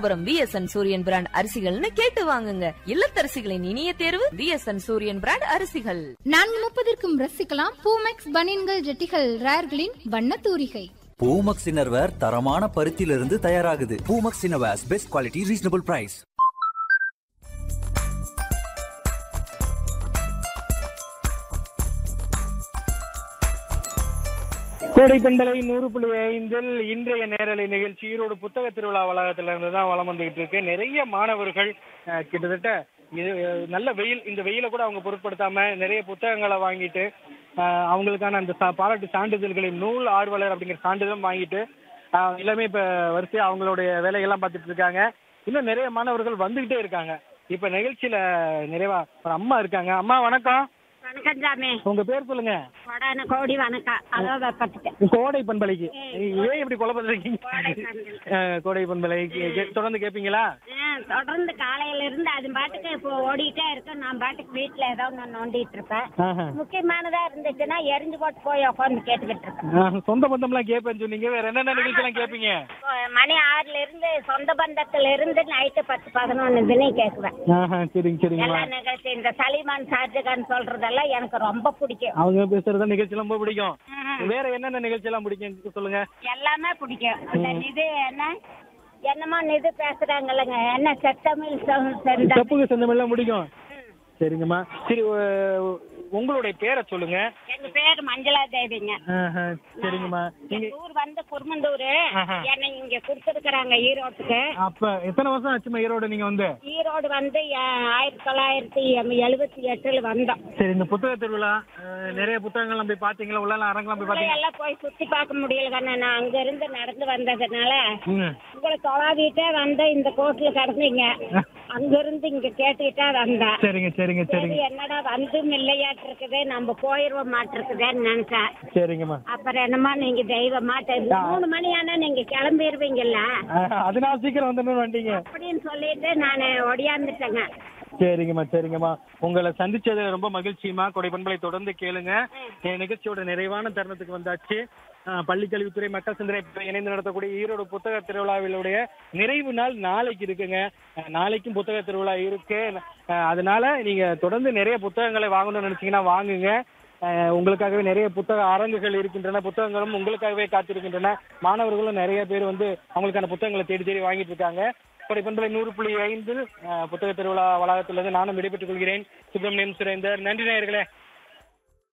Dharapuram VSN Sooriyan brand அரிசிகள்னு கேட்டு வாங்குங்க இல்லத்தரசிகளின் இனிய தேர்வு விஎஸ்என் சூரியன் பிராண்ட் அரிசிகள் நான்கு முப்பதற்கும் ரசிக்கலாம் பூமெக்ஸ் பனியன்கள் ஜெட்டிகள் ரேர்களின் வண்ண தூரிகை பூமக்ஸ் இன்னர்வேர் தரமான பருத்தியிலிருந்து தயாராகுது Poomex innerwears best quality reasonable price கோடை பெண்டலை நூறு புள்ளி ஐந்தில் இன்றைய நேரலை நிகழ்ச்சி ஈரோடு புத்தக திருவிழா வளாகத்துல இருந்து தான் வளம் வந்துகிட்டு இருக்கு நிறைய மாணவர்கள் அஹ், கிட்டத்தட்ட இது அஹ், நல்ல வெயில் இந்த வெயில கூட அவங்க பொருட்படுத்தாம நிறைய புத்தகங்களை வாங்கிட்டு அஹ், அவங்களுக்கான அந்த சா- பாராட்டு சான்றிதழ்களின் நூல் ஆர்வலர் அப்படிங்கிற சான்றிதழும் வாங்கிட்டு அஹ், எல்லாமே இப்ப வரிசையா அவங்களுடைய வேலைகள்லாம் பார்த்துட்டு இருக்காங்க இன்னும் நிறைய மாணவர்கள் வந்துகிட்டே இருக்காங்க இப்ப நிகழ்ச்சியில நிறைவா ஒரு அம்மா இருக்காங்க அம்மா வணக்கம் வணக்கம் சாமி உங்க பேர் சொல்லுங்க கொடான கோடி வணக்கம் அதோ வெப்பத்துக்கு கோடை பண்பலைக்கு ஏன் இப்படி குழப்பறீங்க கோடை பண்பலை. அஹ், கோடை பண்பலை கே- கே- தொடர்ந்து கேப்பீங்களா ஆ, தொடர்ந்து காலையில இருந்து அது பாட்டுக்கு இப்போ ஓடிட்டே இருக்கு நான் பாட்டுக்கு வீட்டுல ஏதோ ஒன்று நோண்டிட்டு இருப்பேன் ஆஹா. முக்கியமானதா இருந்துச்சுன்னா எரிஞ்சு போட்டு போய் உட்காந்து கேட்டுக்கிட்டு இருப்பேன் ஆஹ், சொந்த பந்தம்லாம் கேட்பேன்னு சொன்னீங்க வேற என்னென்ன நிகழ்ச்சியெல்லாம் கேட்பீங்க இப்போ மணி ஆறுல இருந்து சொந்த பந்தத்துல இருந்து நைட்டு பத்து பதினொன்னு தினம் கேட்குவேன் ஆஹா, சரிங்க சரிங்கம்மா எல்லா நிகழ்ச்சி இந்த சலிமான் ஷாஜகான் சொல்றதெல்லாம் எனக்கு ரொம்ப பிடிக்கும் அவங்க பேசுறத நிகழ்ச்சி ரொம்ப பிடிக்கும் ம்ம். வேற என்னென்ன நிகழ்ச்சி எல்லாம் பிடிக்கும் சொல்லுங்க எல்லாமே பிடிக்கும் இந்த நிது என்ன என்னமோ நிது பேசுறாங்கல்லங்க என்ன செத்தமிழ் செந்தமிழ் தப்புக்கு செந்தமெல்லாம் பிடிக்கும் சரிங்கம்மா சரி உ- உங்களுடைய பேரை சொல்லுங்க எங்க பேர் மஞ்சளா தேவிங்க ஆஹா, சரிங்கம்மா நீங்க எங்க ஊர் வந்து குருமந்தூர் ஆஹா. என்னை இங்க கொடுத்துருக்குறாங்க ஈரோட்டுக்கு அப்ப எத்தனை வருஷம் ஆச்சுமா ஈரோடு நீங்க வந்து ஈரோடு வந்து அஹ், ஆயிரத்தி தொள்ளாயிரத்தி எம்- எழுபத்தி எட்டுல வந்தோம் சரி இந்த புத்தக திருவிழா அஹ், நிறைய புத்தகங்கள்லாம் போய் பாத்தீங்களா உள்ள அரங்கெல்லாம் போய் உங்களை பாத்தீங்களா எல்லாம் போய் சுத்தி பார்க்க முடியல கண்ணா நான் அங்க இருந்து நடந்து வந்ததுனால ம். உங்களை தொலாவிட்டே வந்து இந்த கோர்ட்ல கிடந்தீங்க அங்க இருந்து இங்க கேட்டுக்கிட்டே வந்தேன் சரிங்க சரிங்க சரி சரிங்க என்னடா வந்தும் இல்லையாட்டு இருக்குது நம்ம போயிருவோம் மாட்டிருக்குதேன்னு நினைச்சேன் சரிங்கம்மா அப்புறம் என்னமா நீங்க தெய்வமா தெரி- மூணு மணி ஆனா நீங்க கிளம்பிடுவீங்கல்ல அஹ், அதனால சீக்கிரம் வந்துடணும் வந்தீங்க அப்படின்னு சொல்லிட்டு நான் ஒடியாந்துட்டேங்க சரிங்கம்மா சரிங்கம்மா உங்களை சந்திச்சது ரொம்ப மகிழ்ச்சியுமா கொடை பண்பலை தொடர்ந்து கேளுங்க என் நிகழ்ச்சியோட நிறைவான தருணத்துக்கு வந்தாச்சு அஹ், பள்ளி கல்வித்துறை மக்கள் சிந்தனை பேரவை இணைந்து நடத்தக்கூடிய ஈரோடு புத்தக திருவிழாவிலுடைய நிறைவு நாள் நாளைக்கு இருக்குங்க அஹ், நாளைக்கும் புத்தக திருவிழா இருக்கு அஹ், அதனால நீங்க தொடர்ந்து நிறைய புத்தகங்களை வாங்கணும்னு நினைச்சீங்கன்னா வாங்குங்க அஹ், உங்களுக்காகவே நிறைய புத்தக அரங்குகள் இருக்கின்றன புத்தகங்களும் உங்களுக்காகவே காத்திருக்கின்றன மாணவர்களும் நிறைய பேர் வந்து அவங்களுக்கான புத்தகங்களை தேடி தேடி வாங்கிட்டு இருக்காங்க கொடை பண்பலை நூறு புள்ளி ஐந்து புத்தக திருவிழா வளாகத்திலிருந்து நானும் விடைபெற்றுக் கொள்கிறேன் சுப்பிரமணியம் சுரேந்தர் நன்றி நேயர்களே